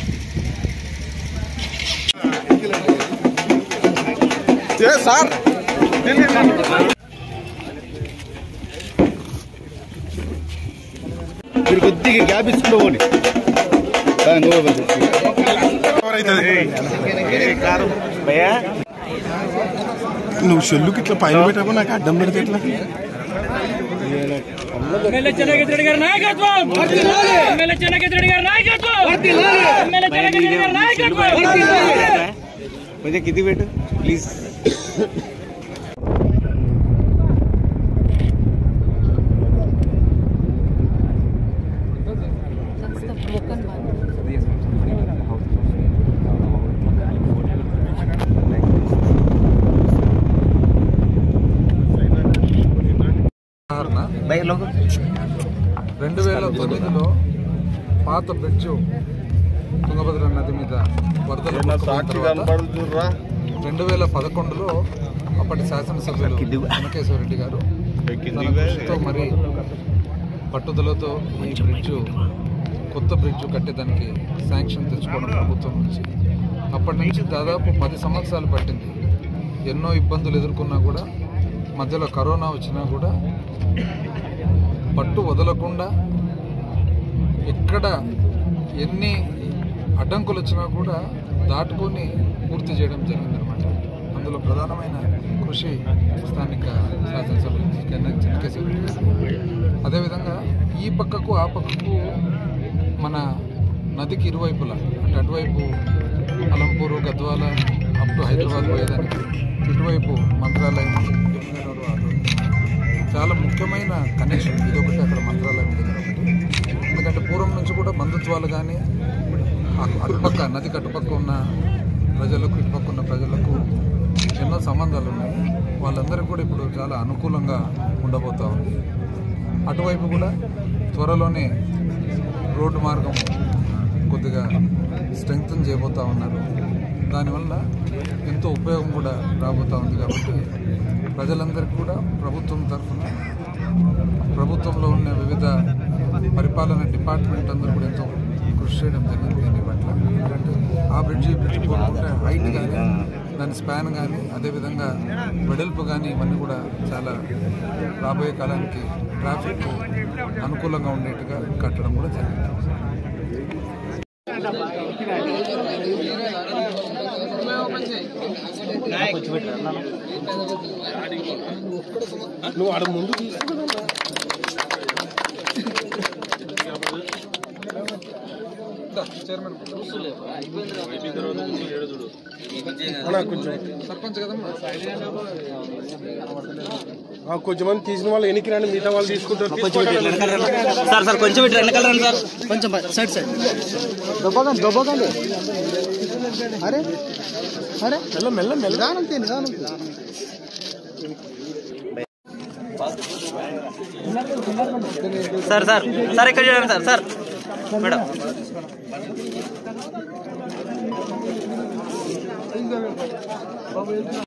ఏ sir మీరు కొద్దిగా gap ఇచ్చుకుంటూ పోండి ఆ, నువ్వే పంపించు. నువ్వు చెల్లుకి ఇట్లా పైన పెట్టావు నాకు అడ్డం పెడితే ఎట్లా ఎమ్మెల్యే చెన్నకేశ్వర గారి నాయకత్వం ఎమ్మెల్యే చెన్నకేశ్వర గారి నాయకత్వం ఎమ్మెల్యే చెన్నకేశ్వర గారి నాయకత్వం కొంచెం కింది పెట్టు ప్లీజ్ రెండు వేల తొమ్మిదిలో పాత బ్రిడ్జ్ తుంగభద్ర నది మీద వరదలు కొట్టుకున్న తర్వాత రెండు వేల పదకొండులో అప్పటి శాసనసభ్యులు వెంకటేశ్వర రెడ్డి గారు తన కృషితో మరి పట్టుదలతో ఈ బ్రిడ్జ్ కొత్త బ్రిడ్జ్ కట్టేదానికి శాంక్షన్ తెచ్చుకోవడం ప్రభుత్వం నుంచి అప్పటి నుంచి దాదాపు పది సంవత్సరాలు పట్టింది ఎన్నో ఇబ్బందులు ఎదుర్కొన్నా కూడా మధ్యలో కరోనా వచ్చినా కూడా పట్టు వదలకుండా ఎక్కడ ఎన్ని అడ్డంకులు వచ్చినా కూడా దాటుకొని పూర్తి చేయడం జరిగిందనమాట అందులో ప్రధానమైన కృషి స్థానిక శాసనసభ్యులు కెన్న- చెన్నకేశవ రెడ్డి గారు. అదేవిధంగా ఈ పక్కకు ఆ పక్కకు మన నదికి ఇరువైపులా అంటే అటువైపు అలంపూరు గద్వాల అప్ టు హైదరాబాద్ పోయేదానికి ఇటువైపు మంత్రాలయం యమునగర్ అటు చాలా ముఖ్యమైన కనెక్షన్ ఇది ఒకటి అక్కడ మంత్రాలయం దగ్గర ఒకటి ఎందుకంటే పూర్వం నుంచి కూడా బంధుత్వాలు కానీ అటు- అటుపక్క నదికి అటుపక్క ఉన్న ప్రజలకు ఇటుపక్క ఉన్న ప్రజలకు ఎన్నో సంబంధాలు ఉన్నాయి వాళ్ళందరికీ కూడా ఇప్పుడు చాలా అనుకూలంగా ఉండబోతా ఉంది అటువైపు కూడా త్వరలోనే రోడ్డు మార్గం కొద్దిగా స్ట్రెంగ్తన్ చేయబోతా ఉన్నారు దానివల్ల ఎంతో ఉపయోగం కూడా రాబోతా ఉంది కాబట్టి ప్రజలందరికీ కూడా ప్రభుత్వం తరఫున ప్రభుత్వంలో ఉన్న వివిధ పరిపాలన డిపార్ట్మెంట్ అందరూ కూడా ఎంతో కృషి చేయడం జరిగింది దీని పట్ల ఎందుకంటే ఆ బ్రిడ్జి బ్రిడ్జ్ కొనుక్కుంటే హైట్ కానీ దాని స్పాన్ కానీ అదేవిధంగా వెడల్పు కానీ ఇవన్నీ కూడా చాలా రాబోయే కాలానికి ట్రాఫిక్ అనుకూలంగా ఉండేట్టుగా కట్టడం కూడా జరిగింది నువ్వు ఆడ ముందు తీసుకో చైర్మన్ అన్నా, కొంచెం సర్పంచ్ కదమ్మా ఆ, కొంచెం మంది తీసిన వాళ్ళు ఎనికి రాని మిగతా వాళ్ళు తీసుకుంటారు తీసుకోవడానికి. సార్ సార్ కొంచెం ఇటు వెనకాల రండి సార్ కొంచెం సైడ్ సైడ్ దొబ్బకండి దొబ్బకండి అరే అరే మెల్ల మెల్ల మెల్ల నిదానం తీ, నిదానం తీ. సార్ సార్ సార్ ఇక్కడ చూడండి సార్ సార్ మేడం